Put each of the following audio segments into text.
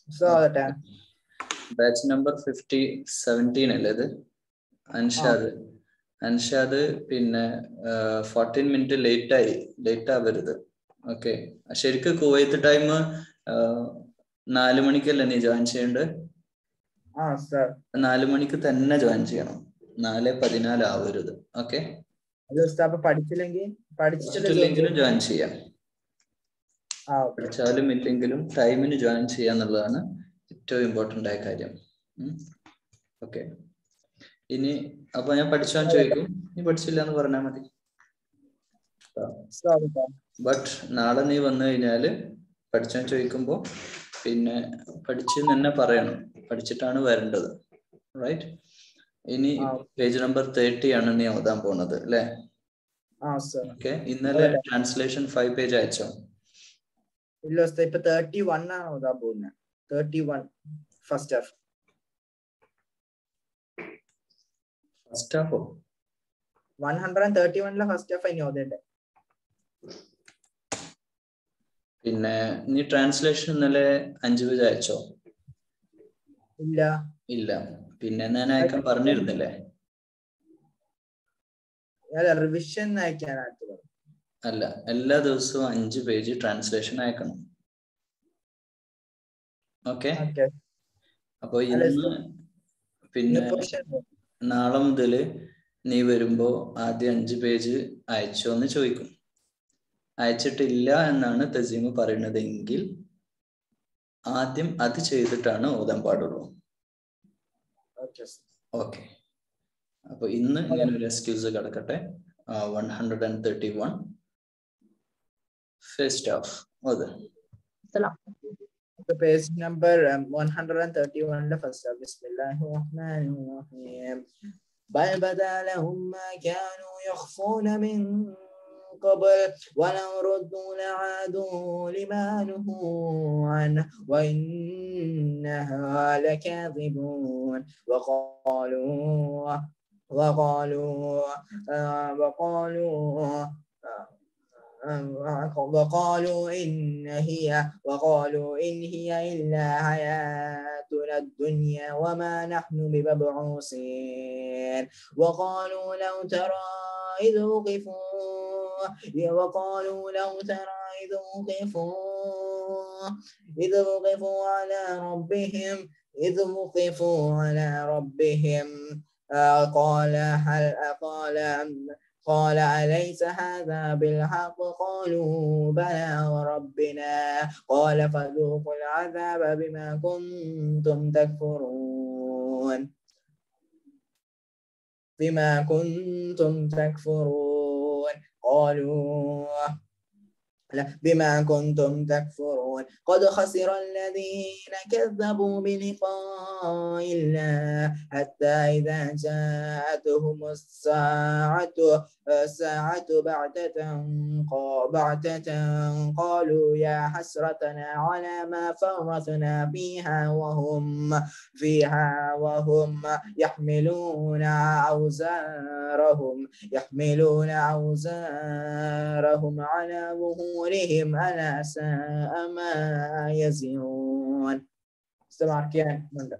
So that uh, batch number fifty seventeen അല്ലേ ഇത് അൻഷാദ് അൻഷാദ് പിന്നെ ഫോർട്ടീൻ മിനിറ്റ് ലേറ്റ് ആയി ലേറ്റ് ആവരുത് ഓക്കെ ശരിക്ക് കുവൈത്ത് ടൈം നാല് മണിക്കല്ലേ നീ ജോയിൻ ചെയ്യേണ്ടത് ah sir. നാല് മണിക്ക് തന്നെ ജോയിൻ ചെയ്യണം നാല് പതിനാല് ആവരുത് ഓക്കെ അത് ഉസ്താദ് അപ്പൊ പഠിച്ചില്ലെങ്കിൽ പഠിച്ചിട്ട് പഠിച്ചിട്ടില്ലെങ്കിലും ജോയിൻ ചെയ്യാം ആ ഓക്കെ പഠിച്ചാലും ഇല്ലെങ്കിലും ടൈമിന് ജോയിൻ ചെയ്യാന്നുള്ളതാണ് ഏറ്റവും ഇമ്പോർട്ടന്റ് ആയ കാര്യം ഓക്കെ ഇനി അപ്പൊ ഞാൻ പഠിച്ചാൻ ചോദിക്കും നീ പഠിച്ചില്ല എന്ന് പറഞ്ഞാൽ മതി സോറി സർ ബട്ട് നാളെ നീ വന്നു കഴിഞ്ഞാല് പഠിച്ചാൻ ചോദിക്കുമ്പോ പിന്നെ പഠിച്ച് തന്നെ പറയണം പഠിച്ചിട്ടാണ് വരേണ്ടത് റൈറ്റ് ഇനി ആ. പേജ് നമ്പർ തേർട്ടി ആണ് നീ ഓതാൻ പോണത് അല്ലേ ആ സർ ഓക്കെ ഇന്നലെ ട്രാൻസ്ലേഷൻ ഫൈവ് പേജ് അയച്ചോ ഇല്ല ഉസ്താദ് ഇപ്പൊ തേർട്ടി വൺ ആണ് ഓതാൻ പോകുന്നത് thirty one first half first ഹാഫോ വൺ ഹൺഡ്രഡ് ആൻഡ് തേർട്ടി വണ്ണിലെ ഫസ്റ്റ് ഹാഫ് ഇനി ഓതേണ്ടത് പിന്നെ നീ ട്രാൻസ്ലേഷൻ ഇന്നലെ അഞ്ചു പേജ് അയച്ചോ ഇല്ല ഇല്ല പിന്നെ ഞാൻ അയക്കാൻ പറഞ്ഞിരുന്നില്ലേ ഞാൻ റിവിഷൻ അയക്കാനായിട്ട് പറഞ്ഞു അല്ല എല്ലാ ദിവസവും അഞ്ച് പേജ് ട്രാൻസ്ലേഷൻ അയക്കണം ഓക്കെ ഓക്കെ അപ്പൊ ഇന്ന് പിന്നെ നാളെ മുതല് നീ വരുമ്പോ ആദ്യം അഞ്ച് പേജ് അയച്ചോ എന്ന് ചോദിക്കും അയച്ചിട്ടില്ല എന്നാണ് തസീമ് പറയുന്നതെങ്കിൽ ആദ്യം അത് ചെയ്തിട്ടാണ് ഓതാൻ പാടുള്ളൂ ഓക്കെ ഓക്കെ അപ്പൊ ഇന്ന് ഇങ്ങനെ ഒരു എക്സ്ക്യൂസ് കിടക്കട്ടെ one hundred and thirty one first of അത് page number one hundred and thirty വണ്ണിലെ ഫസ്റ്റ് ബിസ്മില്ലാഹി റഹ്മാനി റഹീം بل بدا لهم ما كانوا يخفون من قبل ولو ردوا لعادوا لما نهوا عنه وإنها لكاذبون وقالوا وقالوا آه وقالوا آه وقالوا إن هي وقالوا إن هي إلا حياتنا الدنيا وما نحن بمبعوثين وقالوا لو ترى إذ وقفوا وقالوا لو ترى إذ وقفوا إذ وقفوا على ربهم إذ وقفوا على ربهم آه قال هل قال قال أليس هذا بالحق قالوا بلى وربنا قال فذوقوا العذاب بما كنتم تكفرون بما كنتم تكفرون قالوا لا بما كنتم تكفرون قد خسر الذين كذبوا بلقاء الله حتى إذا جاءتهم الساعة الساعة بعتة بعتة قالوا يا حسرتنا على ما فرطنا فيها وهم فيها وهم يحملون أوزارهم يحملون أوزارهم على ظهورهم ألا ساء ما يزرون ഉണ്ട്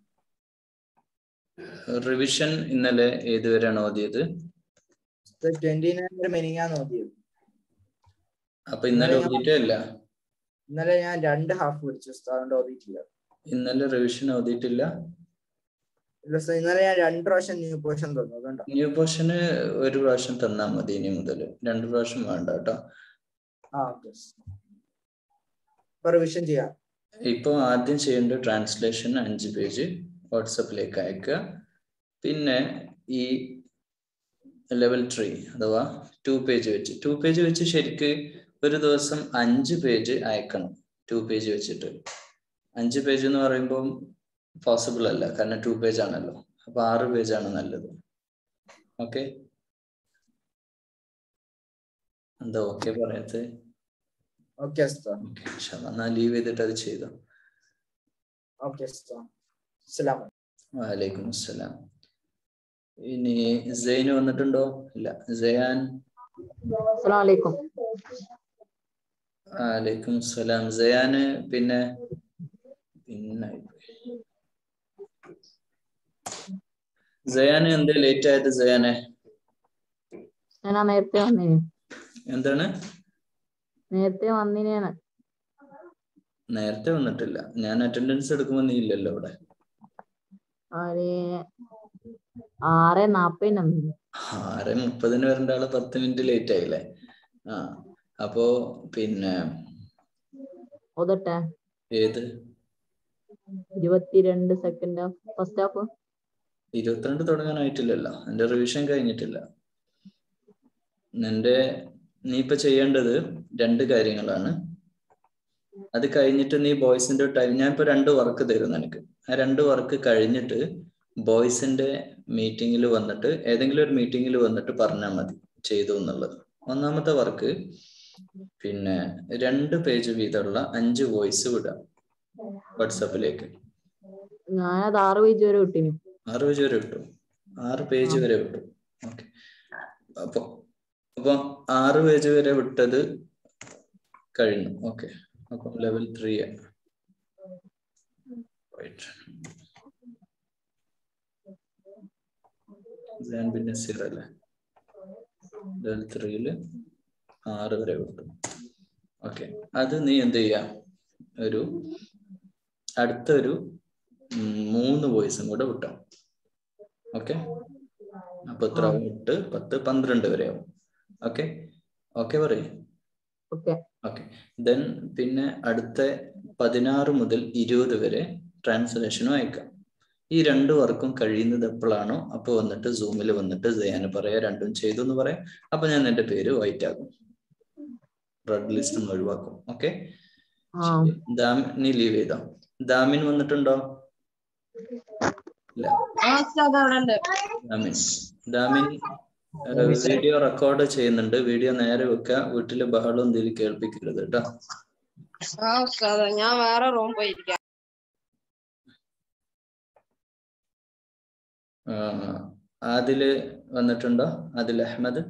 റിവിഷൻ ഇന്നലെ ഏതുവരെയാണ് ഓതിയത് ട്വന്റി നയൻ വരെ മെനിങ്ങാൻ നോക്കിയത് അപ്പൊ ഇന്നലെ ഓതിയിട്ടേ ഇല്ല ഇന്നലെ ഞാൻ രണ്ട് ഹാഫ് പഠിച്ചു അതുകൊണ്ട് ഓതിയിട്ടില്ല ഇന്നലെ റിവിഷൻ ഓതിയിട്ടില്ല ഇല്ല സർ ഇന്നലെ ഞാൻ രണ്ട് പ്രാവശ്യം ന്യൂ പോർഷൻ തന്നു അതുകൊണ്ടാ ന്യൂ പോർഷന് ഒരു പ്രാവശ്യം തന്നാ മതി ഇനി മുതൽ രണ്ട് പ്രാവശ്യം വേണ്ട കേട്ടോ ആ ഓക്കെ ഇപ്പൊ റിവിഷൻ ചെയ്യാം ഇപ്പൊ ആദ്യം ചെയ്യേണ്ട ട്രാൻസ്ലേഷൻ അഞ്ച് പേജ് വാട്സപ്പിലേക്ക് അയക്കുക പിന്നെ ഈ ലെവൽ ത്രീ അഥവാ ടു പേജ് വെച്ച് ടു പേജ് വെച്ച് ശരിക്ക് ഒരു ദിവസം അഞ്ച് പേജ് അയക്കണം ടു പേജ് വെച്ചിട്ട് അഞ്ച് പേജ് എന്ന് പറയുമ്പോൾ പോസിബിൾ അല്ല കാരണം ടു പേജ് ആണല്ലോ അപ്പൊ ആറ് പേജ് ആണ് നല്ലത് ഓക്കെ എന്താ ഓക്കെ പറയാത്തത് ഓക്കെ സർ ഓക്കെ എന്നാ ലീവ് ചെയ്തിട്ട് അത് ചെയ്തോ ഓക്കെ സർ അസ്സലാം വലൈക്കും അസ്സലാം ഇനി സൈന് വന്നിട്ടുണ്ടോ ഇല്ല സയാൻ അസ്സലാമലൈക്കും വലൈക്കും അസ്സലാം സയാന് പിന്നെ ജയാന് എന്തേ ലേറ്റ് ആയത് ജയാനെ ഞാൻ ആ നേരത്തെ വന്നിന് എന്താണ് നേരത്തെ വന്നിനാണ് നേരത്തെ വന്നിട്ടില്ല ഞാൻ അറ്റൻഡൻസ് എടുക്കുമ്പോ നീ ഇല്ലല്ലോ ഇവിടെ ഒരു ആറ് നാപ്പതിന് വന്നിന് ആറ് മുപ്പതിന് വരേണ്ട ആള് പത്ത് മിനിറ്റ് ലേറ്റ് ആയില്ലേ ആ അപ്പോ പിന്നെ ഒതട്ടെ ഏത് ഇരുപത്തിരണ്ട് സെക്കൻഡ് ഫസ്റ്റ് ഹാഫ് ഇരുപത്തിരണ്ട് തുടങ്ങാനായിട്ടില്ലല്ലോ എന്റെ റിവിഷൻ കഴിഞ്ഞിട്ടില്ല നിന്റെ നീ ഇപ്പൊ ചെയ്യേണ്ടത് രണ്ട് കാര്യങ്ങളാണ് അത് കഴിഞ്ഞിട്ട് നീ ബോയ്സിന്റെ ടൈം ഞാൻ ഇപ്പൊ രണ്ട് വർക്ക് തരും നിനക്ക് ആ രണ്ട് വർക്ക് കഴിഞ്ഞിട്ട് ബോയ്സിന്റെ മീറ്റിംഗിൽ വന്നിട്ട് ഏതെങ്കിലും ഒരു മീറ്റിംഗിൽ വന്നിട്ട് പറഞ്ഞാൽ മതി ചെയ്തു എന്നുള്ളത് ഒന്നാമത്തെ വർക്ക് പിന്നെ രണ്ട് പേജ് വീതമുള്ള അഞ്ച് വോയിസ് വിടാം വാട്സാപ്പിലേക്ക് ഞാനത് ആറ് പേജ് വരെ വിട്ടിന് ആറ് പേജ് വരെ വിട്ടു ആറ് പേജ് വരെ വിട്ടു ഓക്കെ അപ്പൊ അപ്പൊ ആറ് പേജ് വരെ വിട്ടത് കഴിഞ്ഞു ഓക്കെ അപ്പൊ ലെവൽ ത്രീ പിന്നെ സീറോ അല്ലേ ലെവൽ ത്രീയില് ആറ് വരെ വിട്ടു ഓക്കെ അത് നീ എന്ത് ചെയ്യാ ഒരു അടുത്തൊരു ഉം, മൂന്ന് വോയിസും കൂടെ വിട്ടോ ഓക്കെ അപ്പൊ എത്ര ആവും? എട്ട് പത്ത് പന്ത്രണ്ട് വരെ ആവും ഓക്കെ ഓക്കെ പറയൂ ഓക്കെ ഓക്കെ ദെൻ പിന്നെ അടുത്ത പതിനാറ് മുതൽ ഇരുപത് വരെ ട്രാൻസ്ലേഷനും അയക്കാം ഈ രണ്ട് വർക്കും കഴിയുന്നത് എപ്പോഴാണോ അപ്പൊ വന്നിട്ട് സൂമിൽ വന്നിട്ട് ജയാന് പറയാ രണ്ടും ചെയ്തു എന്ന് പറയാം അപ്പൊ ഞാൻ എന്റെ പേര് വൈറ്റ് ആകും റെഡ് ലിസ്റ്റ് ഒഴിവാക്കും ഓക്കെ ആ നീ ലീവ് ചെയ്തോ ദാമിൻ വന്നിട്ടുണ്ടോ ഇല്ല ദാമിൻ ദാമിൻ വീഡിയോ റെക്കോർഡ് ചെയ്യുന്നുണ്ട് വീഡിയോ നേരെ വെക്കുക വീട്ടില് ബഹളം എന്തെങ്കിലും കേൾപ്പിക്കരുത് കേട്ടോ ആ ഉസ്താദ ഞാൻ വേറെ റൂം പോയിരിക്കാം ആ, ആദില് വന്നിട്ടുണ്ടോ ആദിൽ അഹമ്മദ്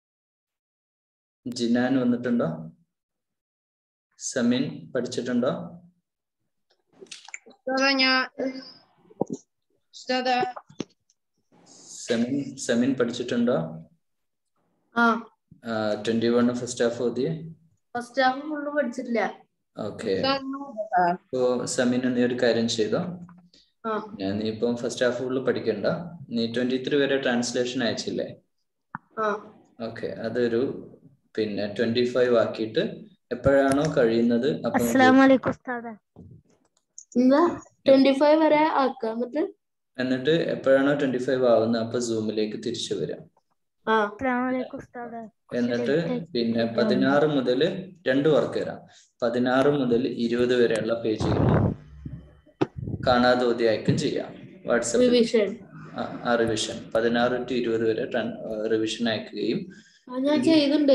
ജിനാൻ വന്നിട്ടുണ്ടോ സമീൻ പഠിച്ചിട്ടുണ്ടോ ഉസ്താദ ഞാൻ ഉസ്താദ സമീൻ സമീൻ പഠിച്ചിട്ടുണ്ടോ ആ ട്വന്റി വൺ ഫസ്റ്റ് ഹാഫ് ഓതി ഫസ്റ്റ് ഹാഫ് ഫുള്ള് പഠിച്ചിട്ടില്ല ഓക്കെ ഉസ്താദ് അപ്പോ സമീൻ നീ ഒരു കാര്യം ചെയ്തോ ആ ഞാൻ നീ ഇപ്പം ഫസ്റ്റ് ഹാഫ് ഫുള്ള് പഠിക്കണ്ട നീ ട്വന്റി ത്രീ വരെ ട്രാൻസ്ലേഷൻ അയച്ചില്ലേ ആ ഓക്കെ അതൊരു പിന്നെ ട്വന്റി ഫൈവ് ആക്കിയിട്ട് എപ്പോഴാണോ കഴിയുന്നത് അപ്പൊ അസ്സലാമലൈക്കും ഉസ്താദെ എന്താ ട്വന്റി ഫൈവ് വരെ ആക്കുക എന്നിട്ട് എന്നിട്ട് എപ്പോഴാണോ ട്വന്റി ഫൈവ് ആവുന്നത് അപ്പൊ സൂമിലേക്ക് തിരിച്ചു വരാം ആ അസ്സലാമലൈക്കും ഉസ്താദെ എന്നിട്ട് പിന്നെ പതിനാറ് മുതൽ രണ്ട് വർക്ക് തരാം പതിനാറ് മുതൽ ഇരുപത് വരെയുള്ള പേജുകൾ കാണാതെ ഓതി അയക്കും ചെയ്യാം വാട്സപ്പിൽ റിവിഷൻ ആ റിവിഷൻ പതിനാറ് ടു ഇരുപത് വരെ റിവിഷൻ അയക്കുകയും ആ ഞാൻ ചെയ്തിട്ടുണ്ട്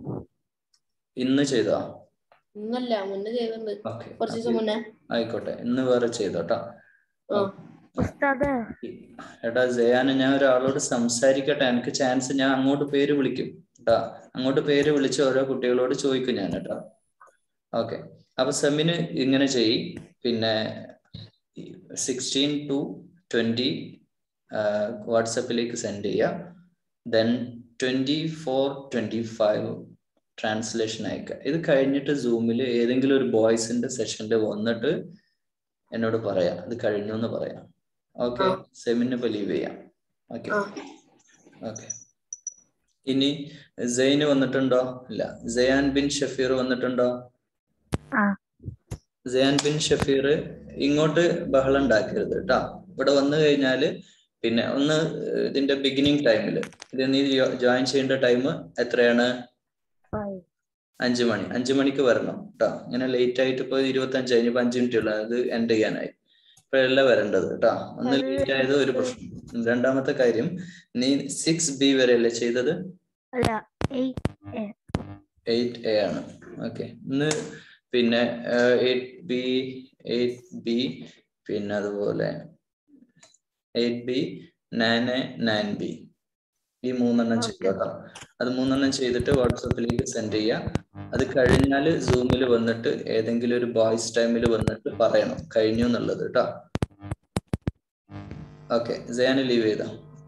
ഇന്ന് ചെയ്തോ ഇന്നല്ല മുന്നേ ചെയ്തിട്ടുണ്ട് ഓക്കെ കുറച്ച് ദിവസം മുന്നേ ആയിക്കോട്ടെ ഇന്ന് വേറെ ചെയ്തോട്ടോ ആ ഉസ്താദെ എടാ ജയാന് ഞാൻ ഒരാളോട് സംസാരിക്കട്ടെ എനിക്ക് ചാൻസ് ഞാൻ അങ്ങോട്ട് പേര് വിളിക്കും കേട്ടാ അങ്ങോട്ട് പേര് വിളിച്ച് ഓരോ കുട്ടികളോട് ചോദിക്കും ഞാൻ കേട്ടോ ഓക്കെ അപ്പൊ സെമിന് ഇങ്ങനെ ചെയ് പിന്നെ സിക്സ്റ്റീൻ ടു ട്വന്റി വാട്സപ്പിലേക്ക് സെൻഡ് ചെയ്യുക then twenty four twenty five translation അയക്കുക ഇത് കഴിഞ്ഞിട്ട് സൂമിൽ ഏതെങ്കിലും ഒരു ബോയ്സിന്റെ സെഷനിൽ വന്നിട്ട് എന്നോട് പറയാം ഇത് കഴിഞ്ഞു എന്ന് പറയാം ഓക്കെ ആ. സെമിന് ഇപ്പൊ ലീവ് ചെയ്യാം ഓക്കെ ആ ഓക്കെ ഇനി സെയിന് വന്നിട്ടുണ്ടോ ഇല്ല സയാൻ ബിൻ ഷഫീർ വന്നിട്ടുണ്ടോ ആ. സയാൻ ബിൻ ഷഫീർ ഇങ്ങോട്ട് ബഹളം ഉണ്ടാക്കരുത് കേട്ടോ ഇവിടെ വന്നു കഴിഞ്ഞാല് പിന്നെ ഒന്ന് ഇതിന്റെ ബിഗിനിങ് ടൈമില് ഇത് നീ ജോയിൻ ചെയ്യേണ്ട ടൈം എത്രയാണ് ഫൈവ് അഞ്ചു മണി അഞ്ചു മണിക്ക് വരണം കേട്ടോ ഇങ്ങനെ ലേറ്റ് ആയിട്ട് ഇപ്പൊ ഇരുപത്തി അഞ്ച് കഴിഞ്ഞപ്പോ അഞ്ച് മിനിറ്റ് ഉള്ള അത് എൻഡ് ചെയ്യാനായി ഇപ്പോഴല്ല വരേണ്ടത് കേട്ടോ ഒന്ന് അത് ലേറ്റ് ആയത് ഒരു പ്രശ്നം രണ്ടാമത്തെ കാര്യം നീ സിക്സ് ബി വരെ അല്ലേ ചെയ്തത് അല്ല എയ്റ്റ് എയ്റ്റ് എ ആണ് ഓക്കെ ഇന്ന് പിന്നെ എയ്റ്റ് ബി എയ്റ്റ് ബി പിന്നെ അതുപോലെ eight B nine A nine B ഈ മൂന്നെണ്ണം Okay. ചെയ്തോട്ടോ അത് മൂന്നെണ്ണം ചെയ്തിട്ട് വാട്സപ്പിലേക്ക് സെൻഡ് ചെയ്യുക അത് കഴിഞ്ഞാൽ സൂമിൽ വന്നിട്ട് ഏതെങ്കിലും ഒരു ബോയ്സ് ടൈമിൽ വന്നിട്ട് പറയണം കഴിഞ്ഞു എന്നുള്ളത് കേട്ടോ ഓക്കെ ജയാന് ലീവ് ചെയ്തോ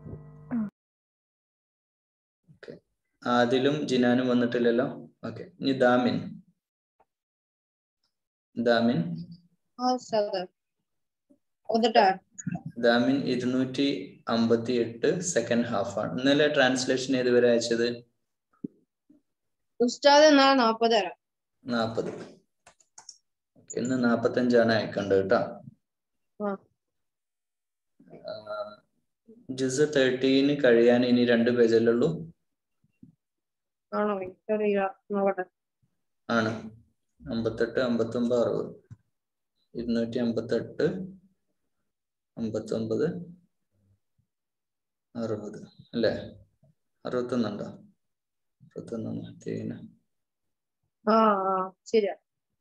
ആദിലും ജിനാനും വന്നിട്ടില്ലല്ലോ ഓക്കെ ഇനി ദാമിൻ ദാമിൻ ആ ഉസ്താദ് ഓതട്ടെ ദാമിൻ ഇരുന്നൂറ്റി അമ്പത്തി എട്ട് സെക്കൻഡ് ഹാഫ് ആണ് ഇന്നലെ ട്രാൻസ്ലേഷൻ ഏതുവരെ അയച്ചത് ഉസ്താദ് നാളെ നാപ്പത് തരാം നാപ്പത് ഇന്ന് നാപ്പത്തഞ്ചാണ് അയക്കേണ്ടത് കേട്ടോ ആ. ജിസ് തേർട്ടീന് കഴിയാൻ ഇനി രണ്ട് പേജല്ലേ ഉള്ളൂ ആണോ എനിക്കറിയില്ല നോക്കട്ടെ ആണ് അമ്പത്തെട്ട് അമ്പത്തൊമ്പത് അറുപത് ഇരുന്നൂറ്റി അമ്പത്തെട്ട് അമ്പത്തൊമ്പത് അറുപത് അല്ലേ അറുപത്തൊന്നുണ്ടോ അറുപത്തൊന്ന് തീന ആ ആ ശരിയാ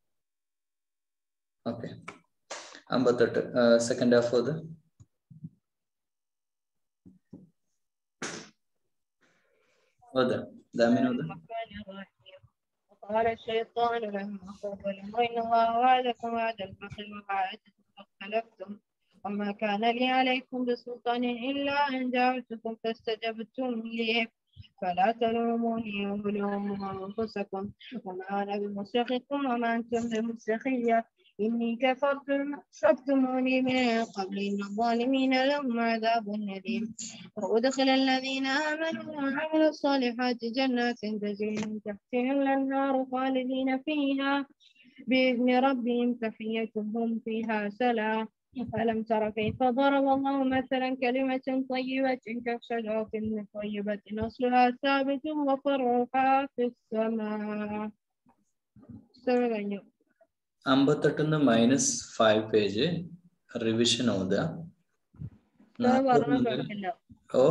ഓക്കെ അമ്പത്തെട്ട് സെക്കൻഡ് ഹാഫ് അത് ഓതാ ദാമിൻ ഓതാ قال الشيطان لما قضى الأمر إن الله وعدكم وعد الحق ووعدتكم فاختلفتم وما كان لي عليكم بسلطان إلا أن دعوتكم فاستجبتم لي فلا تلوموني ولوموا أنفسكم وما أنا بمصرخكم وما أنتم بمصرخية إني كفرت بما أشركتموني من قبل إن الظالمين لهم عذاب أليم وأدخل الذين آمنوا وعملوا الصالحات جنات تجري من تحتها الأنهار خالدين فيها بإذن ربهم تحيتهم فيها سلام ألم تر كيف ضرب الله مثلا كلمة طيبة كشجرة طيبة أصلها ثابت وفرعها في السماء استمع കഴിഞ്ഞു അമ്പത്തെട്ടിന്ന് മൈനസ് ഫൈവ് പേജ് റിവിഷൻ ഓതുക ഞാൻ നാൽപ്പത് പറഞ്ഞ മുതൽ കേട്ടില്ല ഓ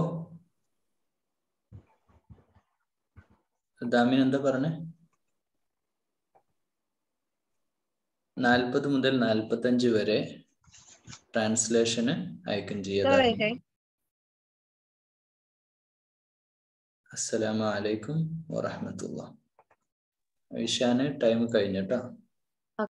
ദാമിൻ എന്താ പറഞ്ഞേ നാൽപ്പത് മുതൽ നാൽപ്പത്തഞ്ച് വരെ ട്രാൻസ്ലേഷന് അയക്കും ചെയ്യാം Sorry, അസ്സലാമു അലൈക്കും വറഹമത്തുള്ള ഇഷാന് ടൈം കഴിഞ്ഞിട്ടോ